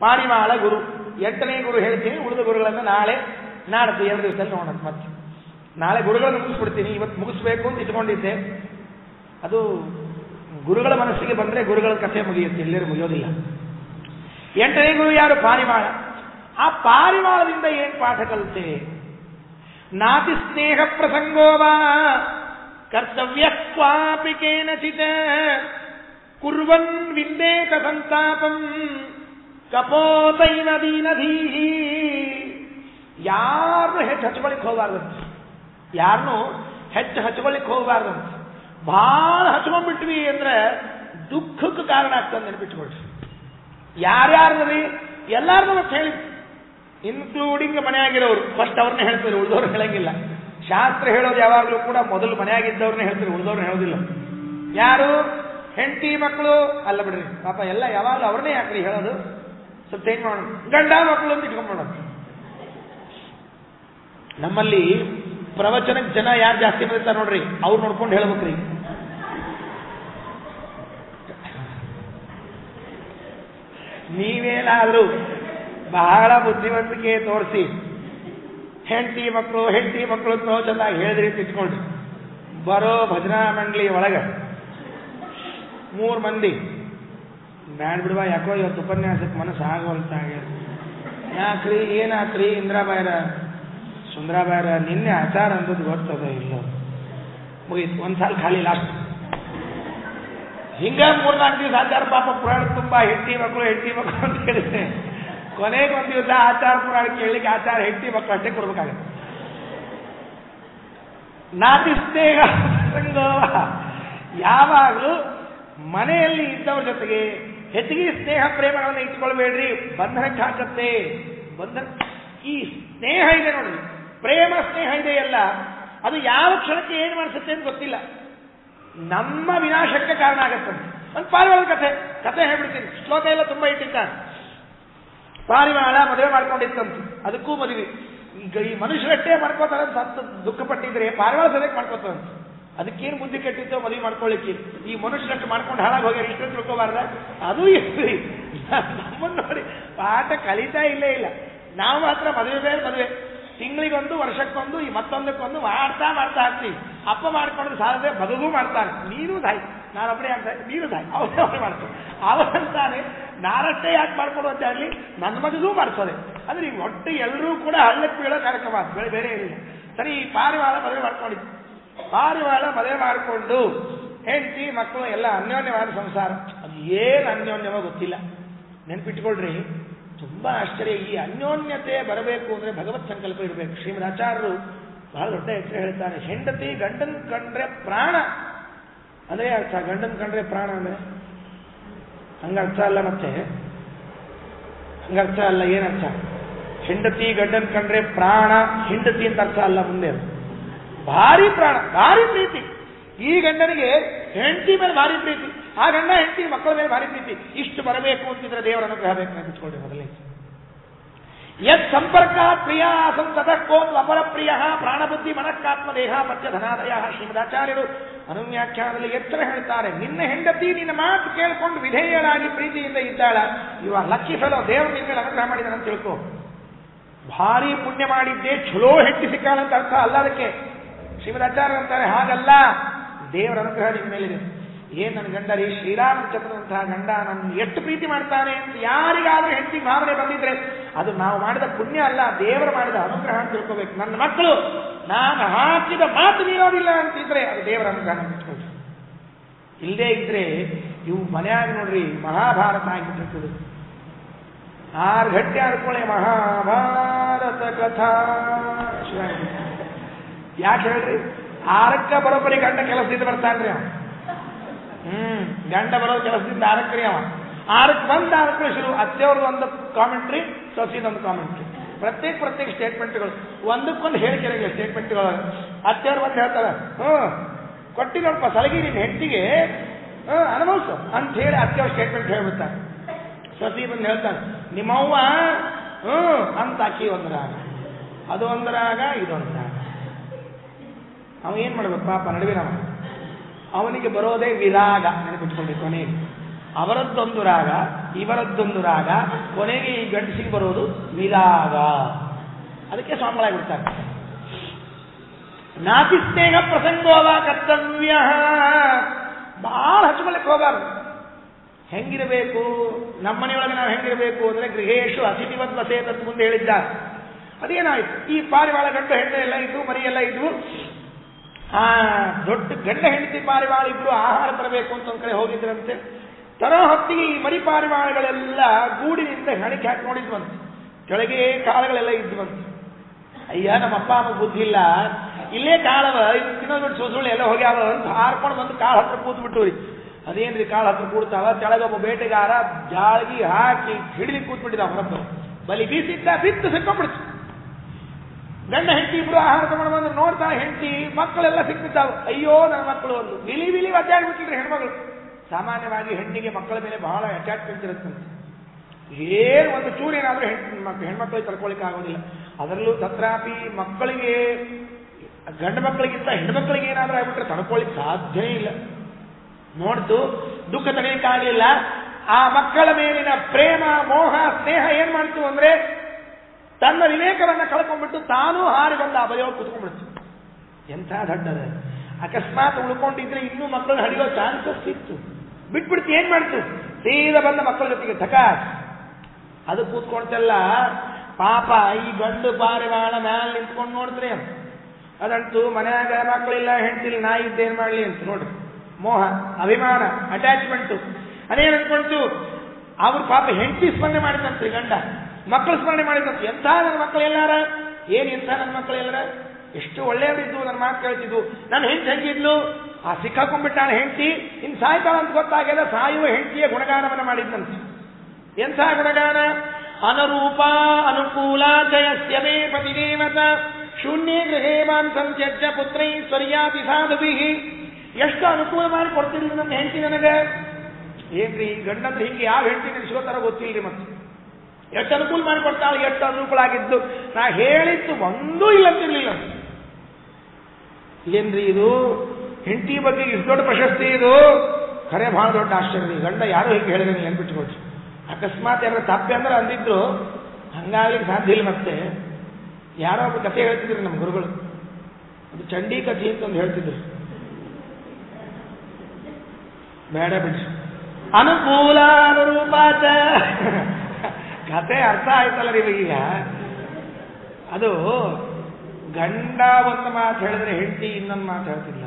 ಪಾರಿವಾಳ ಗುರು ಎಂಟನೇ ಗುರು ಹೇಳ್ತೀನಿ ಉಳಿದ ಗುರುಗಳನ್ನ ನಾಳೆ ನಾಡ್ದು ಎರಡು ದಿವಸದಲ್ಲಿ ನೋಡೋಣ ಮತ್ತೆ ನಾಳೆ ಗುರುಗಳನ್ನು ಮುಗಿಸ್ಬಿಡ್ತೀನಿ ಇವತ್ತು ಮುಗಿಸ್ಬೇಕು ಅಂತ ಇಟ್ಕೊಂಡಿದ್ದೆ ಅದು ಗುರುಗಳ ಮನಸ್ಸಿಗೆ ಬಂದ್ರೆ ಗುರುಗಳ ಕಥೆ ಮುಗಿಯುತ್ತೆ ಎಲ್ಲರೂ ಮುಗಿಯೋದಿಲ್ಲ ಎಂಟನೇ ಗುರು ಯಾರು ಪಾರಿವಾಳ ಆ ಪಾರಿವಾಳದಿಂದ ಏನ್ ಪಾಠ ಕಲಿತೆ ನಾತಿ ಸ್ನೇಹ ಪ್ರಸಂಗೋವಾ ಕರ್ತವ್ಯ ಕ್ವಾಪಿ ಕೇನಚಿತ ಕುರ್ವನ್ ವಿಂದೇಕ ಸಂತಾಪಂ ಕಪೋತೈನ ದೀನಧೀಹಿ ಯಾರನ್ನು ಹೆಚ್ಚು ಹಚ್ಕೊಳಿಕ್ ಹೋಗಬಾರ್ದಂತ ಯಾರನ್ನು ಹೆಚ್ಚು ಹಚ್ಕೊಳಿಕ್ ಹೋಗಬಾರ್ದಂತ ಬಹಳ ಹಚ್ಕೊಂಡ್ಬಿಟ್ವಿ ಅಂದ್ರೆ ದುಃಖಕ್ಕೆ ಕಾರಣ ಆಗ್ತದೆ ನೆನಪಿಟ್ಕೊಳ್ರಿ ಯಾರ್ಯಾರ್ದ್ರಿ ಎಲ್ಲಾರ್ದು ಮತ್ತೆ ಹೇಳಿ ಇನ್ಕ್ಲೂಡಿಂಗ್ ಮನೆಯಾಗಿರೋರು ಫಸ್ಟ್ ಅವ್ರನ್ನ ಹೇಳ್ತಾರೆ ಉಳಿದವ್ರು ಹೇಳಂಗಿಲ್ಲ ಶಾಸ್ತ್ರ ಹೇಳೋದು ಯಾವಾಗಲೂ ಕೂಡ ಮೊದಲು ಮನೆಯಾಗಿದ್ದವ್ರನ್ನ ಹೇಳ್ತಾರೆ ಉಳಿದವ್ರನ್ನ ಹೇಳೋದಿಲ್ಲ ಯಾರು ಹೆಂಡತಿ ಮಕ್ಕಳು ಅಲ್ಲ ಬಿಡ್ರಿ ಪಾಪ ಎಲ್ಲ ಯಾವಾಗಲೂ ಅವ್ರನ್ನೇ ಯಾಕ್ರಿ ಹೇಳೋದು ಸ್ವಲ್ಪ ಚೇಂಜ್ ಮಾಡೋಣ ಗಂಡ ಮಕ್ಕಳು ಅಂತ ಇಟ್ಕೊಂಡ್ಬಿಡೋಣ ನಮ್ಮಲ್ಲಿ ಪ್ರವಚನಕ್ಕೆ ಜನ ಯಾರು ಜಾಸ್ತಿ ಬಂದಿರ್ತಾರೆ ನೋಡ್ರಿ ಅವ್ರು ನೋಡ್ಕೊಂಡು ಹೇಳ್ಬೇಕ್ರಿ ನೀವೇನಾದ್ರೂ ಬಹಳ ಬುದ್ಧಿವಂತಿಕೆ ತೋರಿಸಿ ಹೆಂಡತಿ ಮಕ್ಕಳು ಹೆಂಡತಿ ಮಕ್ಕಳು ಅಂತ ಚೆನ್ನಾಗಿ ಹೇಳಿದ್ರಿ ಅಂತ ಇಟ್ಕೊಳ್ರಿ ಬರೋ ಭಜನಾ ಮಂಡಳಿ ಒಳಗ ಮೂರ್ ಮಂದಿ ಬ್ಯಾಡ್ ಬಿಡುವ ಯಾಕೋ ಇವತ್ತು ಉಪನ್ಯಾಸಕ್ಕೆ ಮನಸ್ಸು ಆಗೋಲ್ತ ಯಾಕ್ರಿ ಏನಾಕ್ರಿ ಇಂದ್ರಾಬಾಯ್ರ ಸುಂದ್ರಾಬಾಯ್ರ ನಿನ್ನೆ ಆಚಾರ ಅಂದದ್ದು ಗೊತ್ತದ ಇಲ್ಲ ಮುಗೀತು ಒಂದ್ಸಲ ಖಾಲಿ ಲಾಸ್ಟ್ ಹಿಂಗ ಮೂರ್ನಾಲ್ಕು ದಿವಸ ಆಚಾರ ಪಾಪ ಪುರಾಣ ತುಂಬಾ ಹೆಂಡತಿ ಮಕ್ಕಳು ಹೆಂಡತಿ ಮಕ್ಕಳು ಅಂತ ಹೇಳಿದ್ರೆ ಕೊನೆಗೆ ಒಂದ್ ದಿವಸ ಆಚಾರ ಪುರಾಣ ಕೇಳಲಿಕ್ಕೆ ಆಚಾರ ಹೆಂಡತಿ ಮಕ್ಕಳು ಅಷ್ಟೇ ಕೊಡ್ಬೇಕಾಗತ್ತೆ ನಾತಿ ಸ್ನೇಹ ಸಂಗವ ಯಾವಾಗಲೂ ಮನೆಯಲ್ಲಿ ಇದ್ದವ್ರ ಜೊತೆಗೆ ಹೆಚ್ಚಿಗೆ ಸ್ನೇಹ ಪ್ರೇಮಗಳನ್ನು ಇಟ್ಕೊಳ್ಬೇಡ್ರಿ ಬಂಧನಕ್ಕೆ ಹಾಕತ್ತೆ ಬಂಧನ ಈ ಸ್ನೇಹ ಇದೆ ನೋಡ್ರಿ ಪ್ರೇಮ ಸ್ನೇಹ ಇದೆಯಲ್ಲ ಅದು ಯಾವ ಕ್ಷಣಕ್ಕೆ ಏನು ಮಾಡಿಸುತ್ತೆ ಅಂತ ಗೊತ್ತಿಲ್ಲ ನಮ್ಮ ವಿನಾಶಕ್ಕೆ ಕಾರಣ ಆಗತ್ತೆ ಒಂದು ಪಾರಿವಾಳ ಕಥೆ ಕಥೆ ಹೇಳ್ಬಿಡ್ತೀನಿ ಶ್ಲೋಕ ಎಲ್ಲ ತುಂಬಾ ಇಟ್ಟಿರ್ತಾರೆ ಪಾರಿವಾಳ ಮದುವೆ ಮಾಡ್ಕೊಂಡಿತ್ತಂತ ಅದಕ್ಕೂ ಮದುವೆ ಈಗ ಈ ಮನುಷ್ಯರಷ್ಟೇ ಮಾಡ್ಕೋತಾರೆ ಅಂತ ಸತ್ತು ದುಃಖ ಪಟ್ಟಿದ್ರೆ ಪಾರಿವಾಳ ಸದ್ಯಕ್ಕೆ ಮಾಡ್ಕೋತಾರಂತ ಅದಕ್ಕೇನು ಬುದ್ಧಿ ಕೆಟ್ಟಿತ್ತೋ ಮದುವೆ ಮಾಡ್ಕೊಳ್ಳಿಕ್ಕೆ ಈ ಮನುಷ್ಯರಷ್ಟು ಮಾಡ್ಕೊಂಡು ಹಾಳಾಗಿ ಹೋಗ್ಯಾರ ಇಷ್ಟು ತಿಳ್ಕೋಬಾರ್ದ ಅದು ಇರ್ರಿ ನಮ್ಮನ್ನು ನೋಡಿ ಪಾಠ ಕಲಿತಾ ಇಲ್ಲೇ ಇಲ್ಲ ನಾವು ಮಾತ್ರ ಮದುವೆ ಬೇರೆ ಮದುವೆ ತಿಂಗಳಿಗೊಂದು ವರ್ಷಕ್ಕೊಂದು ಈ ಮತ್ತೊಂದಕ್ಕೊಂದು ಮಾಡ್ತಾ ಮಾಡ್ತಾ ಹಾಕ್ತೀವಿ ಅಪ್ಪ ಮಾಡ್ಕೊಂಡು ಸಾಲದೆ ಮಗುಗೂ ಮಾಡ್ತಾನೆ ನೀನು ದಾಯಿ ನಾನೊಬ್ಬರೇ ಅಂತ ನೀನು ದಾಯಿ ಅವರೇ ಮಾಡ್ತಾರೆ ಅವರಂತಾನೆ ನಾನಷ್ಟೇ ಯಾಕೆ ಮಾಡ್ಕೊಡು ಅಂತ ಹೇಳಿ ನನ್ನ ಮಗುಗೂ ಮಾಡ್ತದೆ ಅಂದ್ರೆ ಈಗ ಒಟ್ಟು ಎಲ್ಲರೂ ಕೂಡ ಹಳ್ಳಕ್ಕೆ ಬೀಳೋ ಕಾರ್ಯಕ್ರಮ ಅದು ಬೇರೆ ಬೇರೆ ಏನಿಲ್ಲ ಸರಿ ಈ ಪಾರಿವಾಳ ಮದುವೆ ಮಾಡ್ಕೊಂಡಿದ್ದು ಪಾರಿವಾಳ ಮದುವೆ ಮಾಡಿಕೊಂಡು ಹೆಂಡತಿ ಮಕ್ಕಳು ಎಲ್ಲ ಅನ್ಯೋನ್ಯವಾದ ಸಂಸಾರ ಅದು ಏನು ಅನ್ಯೋನ್ಯವೋ ಗೊತ್ತಿಲ್ಲ ನೆನ್ಪಿಟ್ಕೊಳ್ರಿ ತುಂಬಾ ಆಶ್ಚರ್ಯ ಈ ಅನ್ಯೋನ್ಯತೆ ಬರಬೇಕು ಅಂದ್ರೆ ಭಗವತ್ ಸಂಕಲ್ಪ ಇರಬೇಕು ಶ್ರೀಮದ್ ಆಚಾರ್ಯರು ಬಹಳ ದೊಡ್ಡ ಹೆಸರು ಹೇಳ್ತಾರೆ ಹೆಂಡತಿ ಗಂಡನ್ ಕಂಡ್ರೆ ಪ್ರಾಣ ಅದೇ ಅರ್ಥ ಗಂಡನ್ ಕಂಡ್ರೆ ಪ್ರಾಣ ಅಂದ್ರೆ ಹಂಗರ್ಥ ಅಲ್ಲ ಮತ್ತೆ ಹಂಗರ್ಥ ಅಲ್ಲ ಏನರ್ಥ ಹೆಂಡತಿ ಗಂಡನ್ ಕಂಡ್ರೆ ಪ್ರಾಣ ಹೆಂಡತಿ ಅಂತ ಅರ್ಥ ಅಲ್ಲ ಮುಂದೆ ಅದು ಭಾರಿ ಪ್ರಾಣ ಭಾರಿ ಪ್ರೀತಿ ಈ ಗಂಡನಿಗೆ ಹೆಂಡತಿ ಮೇಲೆ ಭಾರಿ ಪ್ರೀತಿ ಆ ಗಂಡ ಹೆಂಡತಿ ಮಕ್ಕಳ ಮೇಲೆ ಭಾರಿ ಪ್ರೀತಿ ಇಷ್ಟು ಬರಬೇಕು ಅಂತಿದ್ರೆ ದೇವರ ಅನುಗ್ರಹ ಬೇಕು ನೆನಪಿಟ್ಕೊಳ್ಳಿ ಮೊದಲೇ ಯತ್ ಸಂಪರ್ಕ ಪ್ರಿಯ ಸಂತತ ಕೋನ್ ಅಪರ ಪ್ರಿಯ ಪ್ರಾಣಬುದ್ಧಿ ಮನಸ್ಕಾತ್ಮ ದೇಹ ಪತ್ಯ ಧನಾದಯ ಶ್ರೀಮದಾಚಾರ್ಯರು ಅನುವ್ಯಾಖ್ಯಾನದಲ್ಲಿ ಎತ್ತರ ಹೇಳ್ತಾರೆ ನಿನ್ನ ಹೆಂಡತಿ ನಿನ್ನ ಮಾತು ಕೇಳಿಕೊಂಡು ವಿಧೇಯರಾಗಿ ಪ್ರೀತಿಯಿಂದ ಇದ್ದಾಳ ಇವ ಲಕ್ಕಿ ಫೆಲೋ ದೇವರು ನಿನ್ನ ಮೇಲೆ ಅನುಗ್ರಹ ಮಾಡಿದಾನೆ ಅಂತ ತಿಳ್ಕೊ ಭಾರಿ ಪುಣ್ಯ ಮಾಡಿದ್ದೆ ಚಲೋ ಹೆಂಡತಿ ಸಿಕ್ಕಾಳಂತ ಅರ್ಥ ಅಲ್ಲ ಅದಕ್ಕೆ ಶ್ರೀಮದಾಚಾರ್ಯ ಅಂತಾರೆ ಹಾಗಲ್ಲ ದೇವರ ಅನುಗ್ರಹ ನಿಮ್ಮ ಮೇಲಿದೆ ಏನ್ ನನ್ನ ಗಂಡ ರೀ ಶ್ರೀರಾಮಚಂದ್ರನಂತಹ ಗಂಡ ನನ್ನ ಎಷ್ಟು ಪ್ರೀತಿ ಮಾಡ್ತಾನೆ ಅಂತ ಯಾರಿಗಾದ್ರೂ ಹೆಂಡತಿ ಭಾವನೆ ಬಂದಿದ್ರೆ ಅದು ನಾವು ಮಾಡಿದ ಪುಣ್ಯ ಅಲ್ಲ ದೇವರು ಮಾಡಿದ ಅನುಗ್ರಹ ಅಂತ ತಿಳ್ಕೋಬೇಕು ನನ್ನ ಮಕ್ಕಳು ನಾನು ಹಾಕಿದ ಮಾತು ಮೀರೋದಿಲ್ಲ ಅಂತಿದ್ರೆ ಅದು ದೇವರ ಅನುಗ್ರಹ ಅಂತ ಇಟ್ಕೊಳ್ಳಿ ಇಲ್ಲದೇ ಇದ್ರೆ ಇವು ಮನೆಯಾಗ ನೋಡ್ರಿ ಮಹಾಭಾರತ ಆಗಿಬಿಟ್ಟಿರ್ತದೆ ಆರು ಗಂಟೆ ಆಡ್ಕೊಳ್ಳಿ ಮಹಾಭಾರತ ಕಥಾ ಯಾಕೆ ಹೇಳ್ರಿ ಆರಕ್ಕ ಬರೋಬ್ಬರಿ ಗಂಡ ಕೆಲಸದಿಂದ ಬರ್ತಾನ್ರಿ ಅವ ಹ್ಮ್ ಗಂಡ ಬರೋ ಕೆಲಸದಿಂದ ಆರಕ್ರಿ ಅವ ಆರಕ್ಕೆ ಬಂದ ಆರಕ್ಕೆ ಶುರು ಅತ್ತೆಯವ್ರದ್ದು ಒಂದು ಕಾಮೆಂಟ್ರಿ ಸೊಸಿದೊಂದು ಕಾಮೆಂಟ್ರಿ ಪ್ರತ್ಯೇಕ ಪ್ರತ್ಯೇಕ ಸ್ಟೇಟ್ಮೆಂಟ್ಗಳು ಒಂದಕ್ಕೊಂದು ಹೇಳಿಕೆರೆಗೆ ಸ್ಟೇಟ್ಮೆಂಟ್ಗಳು ಅತ್ತೆಯವ್ರು ಬಂದು ಹೇಳ್ತಾರೆ ಹ್ಮ್ ಕೊಟ್ಟಿನಪ್ಪ ಸಲಗಿ ನಿನ್ನ ಹೆಂಡತಿಗೆ ಹ್ಮ್ ಅನುಭವಿಸು ಅಂತ ಹೇಳಿ ಅತ್ತೆಯವ್ರ ಸ್ಟೇಟ್ಮೆಂಟ್ ಹೇಳ್ಬಿಡ್ತಾರೆ ಸಸಿ ಬಂದು ಹೇಳ್ತಾನೆ ನಿಮ್ಮವ್ವ ಹ್ಮ್ ಅಂತ ಅಕ್ಕಿ ಒಂದರಾಗ ಅದು ಒಂದರಾಗ ಇದೊಂದರಾಗ ಅವ ಏನ್ ಮಾಡ್ಬೇಕು ಪಾಪ ನಡುವಿನವ ಅವನಿಗೆ ಬರೋದೇ ವಿರಾಗ ನೆನಪಿಟ್ಕೊಂಡು ಕೊನೆಗೆ ಅವರದ್ದೊಂದು ರಾಗ ಇವರದ್ದೊಂದು ರಾಗ ಕೊನೆಗೆ ಈ ಗಂಡಸಿಗೆ ಬರೋದು ವಿರಾಗ ಅದಕ್ಕೆ ಸ್ವಾಮಿಗಳಾಗಿರ್ತಾರೆ ನಾತಿ ಸ್ನೇಹ ಪ್ರಸಂಗೋವ ಕರ್ತವ್ಯ ಬಹಳ ಹಚ್ಕೊಳ್ಳಕ್ಕೆ ಹೋಗಬಾರ್ದು ಹೆಂಗಿರಬೇಕು ನಮ್ಮನೆಯೊಳಗೆ ನಾವು ಹೆಂಗಿರಬೇಕು ಅಂದ್ರೆ ಗೃಹೇಶು ಅತಿಥಿವತ್ ಬಸೇತ್ ಅಂತ ಮುಂದೆ ಹೇಳಿದ್ದಾರೆ ಅದೇನಾಯ್ತು ಈ ಪಾರಿವಾಳ ಗಂಡು ಹೆಣ್ಣು ಎಲ್ಲ ಇದ್ವು ಮರಿ ಎಲ್ಲ ಇದ್ವು ಆ ದೊಡ್ಡ ಗಂಡ ಹೆಂಡತಿ ಪಾರಿವಾಳ ಇಬ್ರು ಆಹಾರ ತರಬೇಕು ಅಂತ ಒಂದ್ ಕಡೆ ಹೋಗಿದ್ರಂತೆ ತರೋ ಹೊತ್ತಿಗೆ ಈ ಮರಿ ಪಾರಿವಾಳಗಳೆಲ್ಲ ಗೂಡಿನಿಂದ ಹೆಣಕ್ಕೆ ಹಾಕಿ ನೋಡಿದ್ವಂತೆ ಕೆಳಗೆ ಕಾಳುಗಳೆಲ್ಲ ಇದ್ವಂತೆ ಅಯ್ಯ ನಮ್ಮ ಅಪ್ಪ ಅಮ್ಮ ಬುದ್ಧಿ ಇಲ್ಲ ಇಲ್ಲೇ ಕಾಳವ ಇದು ತಿನ್ನೋದು ಬಿಟ್ಟು ಸುಳ್ಳು ಎಲ್ಲ ಹೋಗ್ಯಾವ ಅಂತ ಹಾರ್ಕೊಂಡು ಬಂದು ಕಾಳು ಹತ್ರ ಕೂತ್ ಬಿಟ್ಟವ್ರಿ ಅದೇನ್ರಿ ಕಾಳು ಹತ್ರ ಕೂಡ್ತಾವ ಕೆಳಗೊಬ್ಬ ಬೇಟೆಗಾರ ಜಾಳ್ಗಿ ಹಾಕಿ ಹಿಡಿಲಿ ಕೂತ್ಬಿಟ್ಟಿದ ಹೊರಬ್ಬ ಬಲಿ ಬೀಸಿದ್ದ ಬಿತ್ತು ಸಿಕ್ಕೊಂಡ್ಬಿಡ್ತು ಗಂಡ ಹೆಂಡತಿ ಇಬ್ರು ಆಹಾರ ತಗೊಂಡು ಬಂದು ನೋಡ್ತಾ ಹೆಂಡತಿ ಮಕ್ಕಳೆಲ್ಲ ಸಿಕ್ಕಿದ್ದಾವೆ ಅಯ್ಯೋ ನನ್ನ ಮಕ್ಕಳು ಒಂದು ಬಿಲಿ ಬಿಲಿ ಒದ್ದಾಡ್ಬಿಟ್ಟಿದ್ರೆ ಹೆಣ್ಮಗಳು ಸಾಮಾನ್ಯವಾಗಿ ಹೆಣ್ಣಿಗೆ ಮಕ್ಕಳ ಮೇಲೆ ಬಹಳ ಅಟ್ಯಾಚ್ಮೆಂಟ್ ಇರುತ್ತಂತೆ ಏನು ಒಂದು ಚೂರು ಏನಾದ್ರೂ ಹೆಣ್ಣು ಹೆಣ್ಮಕ್ಳಿಗೆ ತಡ್ಕೊಳಿಕ್ಕೆ ಆಗೋದಿಲ್ಲ ಅದರಲ್ಲೂ ತತ್ರಾಪಿ ಮಕ್ಕಳಿಗೆ ಗಂಡು ಮಕ್ಕಳಿಗಿಂತ ಹೆಣ್ಮಕ್ಳಿಗೆ ಏನಾದ್ರೂ ಆಗ್ಬಿಟ್ರೆ ತಡ್ಕೊಳ್ಳಿಕ್ಕೆ ಸಾಧ್ಯನೇ ಇಲ್ಲ ನೋಡ್ತು ದುಃಖ ತಡೆಯಕ್ಕಾಗಲಿಲ್ಲ ಆ ಮಕ್ಕಳ ಮೇಲಿನ ಪ್ರೇಮ ಮೋಹ ಸ್ನೇಹ ಏನ್ ಮಾಡ್ತು ಅಂದ್ರೆ ತನ್ನ ವಿವೇಕವನ್ನ ಕಳ್ಕೊಂಡ್ಬಿಟ್ಟು ತಾನೂ ಹಾರಿ ಬಂದ ಆ ಬಲಿಯೊಳಗೆ ಕುತ್ಕೊಂಡ್ಬಿಡ್ತು ಎಂಥ ದಡ್ಡದ ಅಕಸ್ಮಾತ್ ಉಳ್ಕೊಂಡಿದ್ರೆ ಇನ್ನೂ ಮಕ್ಕಳನ್ನ ಹಡಿಯೋ ಚಾನ್ಸಸ್ ಇತ್ತು ಬಿಟ್ಬಿಡ್ತು ಏನ್ ಮಾಡ್ತು ಸೀದಾ ಬಂದ ಮಕ್ಕಳ ಜೊತೆಗೆ ಧಕಾಸ್ ಅದು ಕೂತ್ಕೊಂತೆಲ್ಲ ಪಾಪ ಈ ಗಂಡು ಪಾರಿವಾಳ ಮ್ಯಾಲ ನಿಂತ್ಕೊಂಡು ನೋಡಿದ್ರೆ ಅದಂತೂ ಮನ್ಯಾಗ ಮಕ್ಕಳಿಲ್ಲ ಹೆಂಡತಿಲ್ಲ ನಾ ಇದ್ದೇನ್ ಮಾಡ್ಲಿ ಅಂತ ನೋಡ್ರಿ ಮೋಹ ಅಭಿಮಾನ ಅಟ್ಯಾಚ್ಮೆಂಟು ಅದೇನ್ ಅನ್ಕೊಂತು ಅವ್ರು ಪಾಪ ಹೆಂಡತಿ ಸ್ಮರಣೆ ಮಾಡಿದಂತ್ರಿ ಗಂಡ ಮಕ್ಕಳು ಸ್ಮರಣೆ ಮಾಡಿದಂತ ಎಂಥ ನನ್ನ ಮಕ್ಕಳು ಎಲ್ಲಾರ ಏನ್ ಎಂಥ ನನ್ನ ಮಕ್ಕಳು ಎಲ್ಲಾರ ಎಷ್ಟು ಒಳ್ಳೆಯವಿದ್ದು ನನ್ನ ಮಾತು ಕೇಳ್ತಿದ್ವು ನನ್ನ ಹೆಂಡತಿ ಹೆಂಗಿದ್ಲು ಆ ಸಿಕ್ಕಾಕೊಂಡ್ಬಿಟ್ಟಾಳ ಹೆಂಡತಿ ಇನ್ ಸಾಯ್ತಾಳ ಅಂತ ಗೊತ್ತಾಗ್ಯದ ಸಾಯುವ ಹೆಂಡತಿಯ ಗುಣಗಾನವನ್ನ ಮಾಡಿದ್ದಂತೆ ಎಂಥ ಗುಣಗಾನ ಅನರೂಪ ಅನುಕೂಲ ಜಯಸ್ಯ ಮೇ ಪತಿದೇವತ ಶೂನ್ಯೇ ಗೃಹೇ ಮಾಂ ಸಂತ್ಯಜ್ಯ ಪುತ್ರೈ ಸ್ವರ್ಯಾತಿ ಸಾಧುಭಿ ಎಷ್ಟು ಅನುಕೂಲ ಮಾಡಿ ಕೊಡ್ತಿರ್ಲಿ ನನ್ನ ಹೆಂಡತಿ ನನಗೆ ಏನ್ರಿ ಗಂಡಂದ್ರೆ ಹಿಂಗೆ ಯಾವ ಹೆಂಡತಿ ನೆನೆಸ್ಕೋತಾರ ಗೊತ್ತಿಲ್ರಿ ಮತ್ತೆ ಎಷ್ಟು ಅನುಕೂಲ ಮಾಡಿ ಕೊಡ್ತಾಳೆ ಎಷ್ಟು ಅನುಕೂಲ ಆಗಿದ್ದು ನಾ ಹೇಳಿದ್ದು ಒಂದೂ ಇಲ್ಲ ಅಂತಿರ್ಲಿಲ್ಲ ಏನ್ರಿ ಇದು ಹೆಂಡತಿ ಬಗ್ಗೆ ಇಷ್ಟು ದೊಡ್ಡ ಪ್ರಶಸ್ತಿ ಇದು ಖರೆ ಬಹಳ ದೊಡ್ಡ ಆಶ್ಚರ್ಯ ಗಂಡ ಯಾರು ಹಿಂಗೆ ಹೇಳಿದ್ರೆ ನೆನ್ಪಿಟ್ಕೊಳ್ರಿ ಅಕಸ್ಮಾತ್ ಯಾರು ತಪ್ಪೆ ಅಂದ್ರೆ ಅಂದಿದ್ರು ಹಂಗಾಗ್ಲಿಕ್ಕೆ ಸಾಧ್ಯ ಇಲ್ಲ ಮತ್ತೆ ಯಾರೋ ಒಬ್ಬ ಕಥೆ ಹೇಳ್ತಿದ್ರು ನಮ್ಮ ಗುರುಗಳು ಅದು ಚಂಡಿ ಕಥೆ ಅಂತ ಒಂದು ಹೇಳ್ತಿದ್ರು ಬೇಡ ಬಿಡ್ರಿ ಅನುಕೂಲ ಅನುರೂಪಾತ ಕತೆ ಅರ್ಥ ಆಯ್ತಲ್ಲ ನಿಮಗೀಗ ಅದು ಗಂಡ ಒಂದು ಮಾತು ಹೇಳಿದ್ರೆ ಹೆಂಡತಿ ಇನ್ನೊಂದು ಮಾತು ಹೇಳ್ತಿಲ್ಲ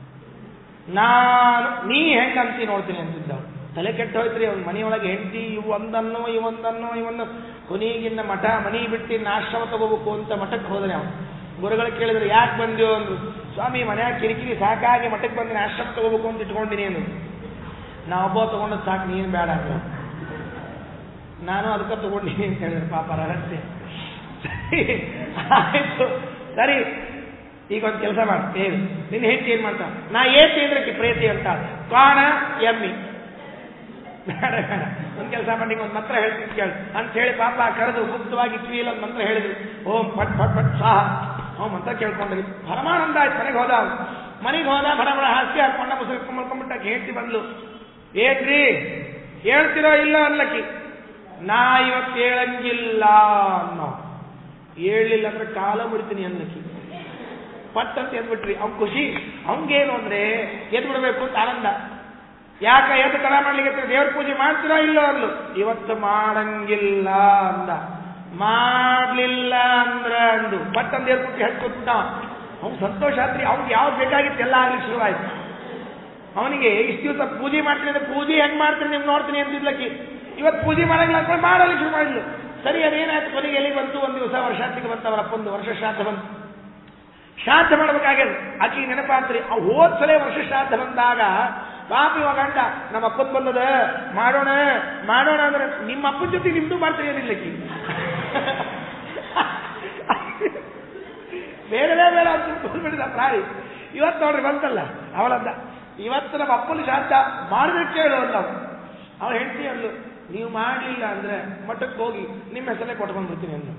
ನಾನು ನೀ ಹೆಂಗಂತಿ ನೋಡ್ತೀನಿ ಅಂತಿದ್ದ ತಲೆ ಕೆಟ್ಟ ಹೋಯ್ತ್ರಿ ಅವ್ನ ಮನೆಯೊಳಗೆ ಹೆಂಡತಿ ಇವು ಒಂದನ್ನು ಇವೊಂದನ್ನು ಇವೊಂದು ಕೊನೆಗಿನ್ನ ಮಠ ಮನಿ ಬಿಟ್ಟು ಇನ್ನು ಆಶ್ರಮ ತಗೋಬೇಕು ಅಂತ ಮಠಕ್ಕೆ ಹೋದ್ರೆ ಅವನು ಗುರುಗಳು ಕೇಳಿದ್ರೆ ಯಾಕೆ ಬಂದ್ಯೋ ಅಂದ್ರು ಸ್ವಾಮಿ ಮನ್ಯಾಗ ಕಿರಿಕಿರಿ ಸಾಕಾಗಿ ಮಠಕ್ಕೆ ಬಂದಿನಿ ಆಶ್ರಮ ತಗೋಬೇಕು ಅಂತ ಇಟ್ಕೊಂಡಿನಿ ಅಂದ್ರು ನಾ ಒಬ್ಬ ತಗೊಂಡದ್ ಸಾಕು ನೀನು ಬೇಡ ಅಂತ ನಾನು ಅದಕ್ಕೆ ತಗೊಂಡಿನಿ ಅಂತ ಹೇಳಿದ್ರೆ ಪಾಪ ರಹಸ್ಯ ಸರಿ ಆಯ್ತು ಸರಿ ಈಗ ಒಂದು ಕೆಲಸ ಮಾಡು ಏನು ನಿನ್ನ ಹೆಂಡತಿ ಏನ್ ಮಾಡ್ತಾ ನಾ ಏನ್ ತಿಂದ್ರೆ ಪ್ರೇತಿ ಅಂತ ಕಾಣ ಎಮ್ಮಿ ಬೇಡ ಬೇಡ ಒಂದು ಕೆಲಸ ಮಾಡಿ ಒಂದು ಮಂತ್ರ ಹೇಳ್ತೀನಿ ಕೇಳಿ ಅಂತ ಹೇಳಿ ಪಾಪ ಕರೆದು ಗುಪ್ತವಾಗಿ ಕಿವಿಯಲ್ಲಿ ಒಂದು ಮಂತ್ರ ಹೇಳಿದ್ರು ಓಂ ಪಟ್ ಪಟ್ ಪಟ್ ಸಾಹ ಅವ್ ಮಂತ್ರ ಕೇಳ್ಕೊಂಡ್ರಿ ಪರಮಾನಂದ ಆಯ್ತು ಮನೆಗೆ ಹೋದ ಅವ್ನು ಮನೆಗೆ ಹೋದ ಬಡ ಬಡ ಹಾಸಿಗೆ ಹಾಕೊಂಡ ಮುಸುಕು ಮಲ್ಕೊಂಡ್ಬಿಟ್ಟ ಹೆಂಡತಿ ಬಂದ್ಲು ಏನ್ರಿ ಹೇಳ್ತಿರೋ ಇಲ್ಲ ಅನ್ಲಕ್ಕಿ ನಾ ಇವತ್ತು ಹೇಳಂಗಿಲ್ಲ ಅನ್ನೋ ಹೇಳಲಿಲ್ಲ ಅಂದ್ರೆ ಕಾಲ ಮುಡಿತೀನಿ ಅನ್ಲಕ್ಕಿ ಪಟ್ ಅಂತ ಎದ್ಬಿಟ್ರಿ ಅವ್ನ್ ಖುಷಿ ಅವಂಗೇನು ಅಂದ್ರೆ ಎದ್ ಬಿಡ್ಬೇಕು ಅಂತ ಆನಂದ ಯಾಕ ಎದ್ದು ತಡ ಮಾಡ್ಲಿಕ್ಕೆ ದೇವ್ರ ಪೂಜೆ ಮಾಡ್ತೀರಾ ಇಲ್ಲೋ ಅಂದ್ಲು ಇವತ್ತು ಮಾಡಂಗಿಲ್ಲ ಅಂದ ಮಾಡ್ಲಿಲ್ಲ ಅಂದ್ರ ಅಂದು ಪಟ್ ಅಂತ ದೇವ್ರ ಪೂಜೆ ಹಚ್ಕೊಟ್ಬಿಟ್ಟ ಅವ್ನು ಸಂತೋಷ ಆತ್ರಿ ಅವ್ನಿಗೆ ಯಾವ್ದು ಬೇಕಾಗಿತ್ತು ಎಲ್ಲ ಆಗ್ಲಿಕ್ಕೆ ಶುರುವಾಯ್ತು ಅವನಿಗೆ ಇಷ್ಟು ದಿವಸ ಪೂಜೆ ಮಾಡ್ತೀನಿ ಅಂದ್ರೆ ಪೂಜೆ ಹೆಂಗ್ ಮಾಡ್ತೀನಿ ನಿಮ್ ನೋಡ್ತೀನಿ ಅಂತಿದ್ಲಕ್ಕಿ ಇವತ್ತು ಪೂಜೆ ಮಾಡಂಗಿಲ್ಲ ಅಂತ ಮಾಡಲು ಶುರು ಮಾಡಿದ್ಲು ಸರಿ ಅದೇನಾಯ್ತು ಕೊನೆಗೆ ಎಲ್ಲಿ ಬಂತು ಒಂದು ದಿವಸ ವರ್ಷಾಂತಿಗೆ ಬಂತು ಅವರ ಅಪ್ಪಂದು ವರ್ಷ ಶ್ರಾದ್ದ ಬಂತು ಶ್ರಾದ್ದ ಮಾಡ್ಬೇಕಾಗ್ಯದ ಆಕಿ ನೆನಪಾತ್ರಿ ಆ ಹೋದ್ ಸಲ ವರ್ಷ ಶ್ರಾದ್ದ ಬಂದಾಗ ಪಾಪ ಇವಾಗ ಗಂಡ ನಮ್ಮ ಅಪ್ಪನ್ ಬಂದದ ಮಾಡೋಣ ಮಾಡೋಣ ಅಂದ್ರೆ ನಿಮ್ಮ ಅಪ್ಪನ ಜೊತೆ ನಿಮ್ದು ಮಾಡ್ತೀರಿ ಏನಿಲ್ಲಕ್ಕಿ ಬೇಡವೇ ಬೇಡ ಅಂತ ಕೂತ್ಬಿಟ್ಟಿದ ಪ್ರಾಣಿ ಇವತ್ತು ನೋಡ್ರಿ ಬಂತಲ್ಲ ಅವಳಂದ ಇವತ್ತು ನಮ್ಮ ಅಪ್ಪನ ಶ್ರಾದ್ದ ಮಾಡ್ಬೇಕು ಕೇಳು ಅಂದ ಅವಳು ಹೆಂಡತಿ ಅಂದ್ಲು ನೀವು ಮಾಡಲಿಲ್ಲ ಅಂದ್ರೆ ಮಠಕ್ಕೆ ಹೋಗಿ ನಿಮ್ಮ ಹೆಸರೇ ಕೊಟ್ಕೊಂಡು ಬರ್ತೀನಿ ಅಂದ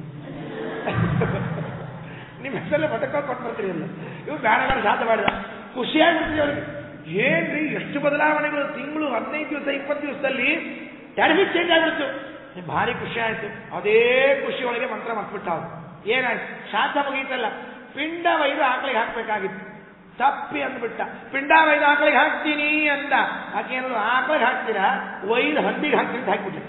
ನಿಮ್ಮ ಹೆಸರಲ್ಲೇ ಮಠಕ್ಕೆ ಹೋಗಿ ಕೊಟ್ಟು ಬರ್ತೀನಿ ಅಂದ ಇವು ಬೇಡಗಳ ಶ್ರಾದ್ದ ಮಾಡಿದ ಖುಷಿಯಾಗ್ಬಿಡ್ತೀವಿ ಅವ್ರಿಗೆ ಏನ್ರಿ ಎಷ್ಟು ಬದಲಾವಣೆಗಳು ತಿಂಗಳು ಹದಿನೈದು ದಿವಸ ಇಪ್ಪತ್ತು ದಿವಸದಲ್ಲಿ ಟರ್ಮಿ ಚೇಂಜ್ ಆಗ್ಬಿಡ್ತು ಭಾರಿ ಖುಷಿ ಆಯ್ತು ಅದೇ ಖುಷಿ ಒಳಗೆ ಮಂತ್ರ ಮತ್ಬಿಟ್ಟ ಅವ್ನು ಏನಾಯ್ತು ಶ್ರಾದ್ದ ಮುಗೀತಲ್ಲ ಪಿಂಡ ಒಯ್ದು ಆಕಳಿಗೆ ಹಾಕ್ಬೇಕಾಗಿತ್ತು ತಪ್ಪಿ ಅಂದ್ಬಿಟ್ಟ ಪಿಂಡ ಒಯ್ದು ಆಕಳಿಗೆ ಹಾಕ್ತೀನಿ ಅಂದ ಆಕೆ ಏನಾದ್ರು ಆಕಳಿಗೆ ಹಾಕ್ತೀರಾ ಒಯ್ದು ಹಂದಿಗೆ ಹಾಕ್ತೀನಿ ಅಂತ ಹಾಕ್ಬಿಟ್ಟ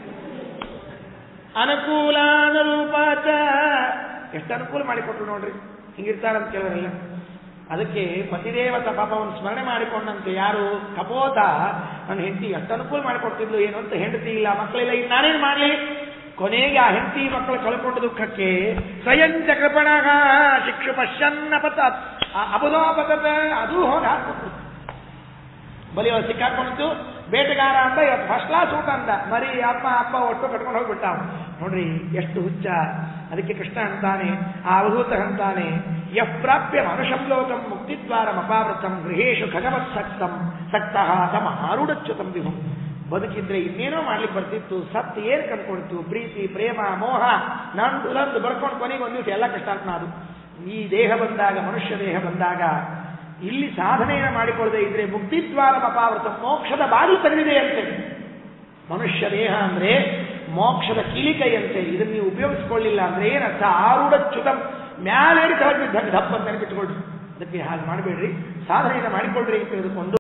ಅನುಕೂಲಾನುರೂಪಾಚ ಎಷ್ಟು ಅನುಕೂಲ ಮಾಡಿಕೊಟ್ರು ನೋಡ್ರಿ ಹಿಂಗಿರ್ತಾರಂತ ಕೆಲವರೆಲ್ಲ ಅದಕ್ಕೆ ಪತಿದೇವತ ಪಾಪವನ್ನು ಸ್ಮರಣೆ ಮಾಡಿಕೊಂಡಂತೆ ಯಾರು ಕಪೋತ ನನ್ನ ಹೆಂಡತಿ ಎಷ್ಟು ಅನುಕೂಲ ಮಾಡಿಕೊಡ್ತಿದ್ಲು ಏನು ಅಂತ ಹೆಂಡತಿ ಇಲ್ಲ ಮಕ್ಕಳಿಲ್ಲ ಇನ್ನು ನಾನೇನು ಮಾಡಲಿ ಕೊನೆಗೆ ಆ ಹೆಂಡತಿ ಮಕ್ಕಳು ಕಳ್ಕೊಂಡ ದುಃಖಕ್ಕೆ ಸ್ವಯಂಚ ಕೃಪಣಗ ಶಿಕ್ಷು ಪಶ್ಯನ್ನ ಪತ ಅಬುದೋಪತತ ಅದು ಹೋಗಿ ಹಾಕ್ಬಿಟ್ರು ಬಲಿ ಅವ್ರು ಸಿಕ್ಕಾಕೊಂಡಿತ್ತು ಬೇಟೆಗಾರ ಅಂತ ಇವತ್ತು ಫಸ್ಟ್ ಕ್ಲಾಸ್ ಊಟ ಅಂತ ಮರಿ ಅಪ್ಪ ಅಪ್ಪ ಒಟ್ಟು ಕಟ್ಕೊಂಡು ಹೋಗ್ಬಿಟ್ಟ ಅವ್ನು. ನೋಡ್ರಿ ಎಷ್ಟು ಹುಚ್ಚ ಅದಕ್ಕೆ ಕೃಷ್ಣ ಅಂತಾನೆ ಆ ಅವಧೂತ ಅಂತಾನೆ ಯಃ ಪ್ರಾಪ್ಯ ಮನುಷಂ ಲೋಕಂ ಮುಕ್ತಿದ್ವಾರಂ ಅಪಾವೃತಂ ಗೃಹೇಶು ಖಗವತ್ ಸಕ್ತಂ ಸಕ್ತಃ ತಮ ಆರುಢಚ್ಯುತಂ ವಿಭು ಬದುಕಿದ್ರೆ ಇನ್ನೇನೋ ಮಾಡ್ಲಿಕ್ಕೆ ಬರ್ತಿತ್ತು ಸತ್ ಏನ್ ಕಂಡ್ಕೊಳ್ತು ಪ್ರೀತಿ ಪ್ರೇಮ ಮೋಹ ನಂದು ನಂದು ಬರ್ಕೊಂಡು ಕೊನೆಗೆ ಒಂದು ದಿವಸ ಎಲ್ಲ ಕೃಷ್ಣಾರ್ಪಣ ಅದು ಈ ದೇಹ ಬಂದಾಗ ಮನುಷ್ಯ ದೇಹ ಬಂದಾಗ ಇಲ್ಲಿ ಸಾಧನೆಯನ್ನು ಮಾಡಿಕೊಳ್ಳದೆ ಇದ್ರೆ ಮುಕ್ತಿದ್ವಾರ ಅಪಾವೃತ ಮೋಕ್ಷದ ಬಾಗಿಲು ತೆಗೆದಿದೆ ಅಂತೆ ಮನುಷ್ಯ ದೇಹ ಅಂದ್ರೆ ಮೋಕ್ಷದ ಕಿಲಿಕೈಯಂತೆ ಇದನ್ನು ನೀವು ಉಪಯೋಗಿಸಿಕೊಳ್ಳಿಲ್ಲ ಅಂದ್ರೆ ಏನರ್ಥ ಆರುಢಚ್ಯುತ ಮ್ಯಾಲೇರಿ ಕೆಳಗೆ ದಪ್ಪ ಅಂತ ನೆನಪಿಟ್ಕೊಳ್ರಿ ಅದಕ್ಕೆ ಹಾಗೆ ಮಾಡಬೇಡ್ರಿ ಸಾಧನೆಯನ್ನು ಮಾಡಿಕೊಳ್ಳ್ರಿ ಅಂತ ಹೇಳಿಕೊಂಡು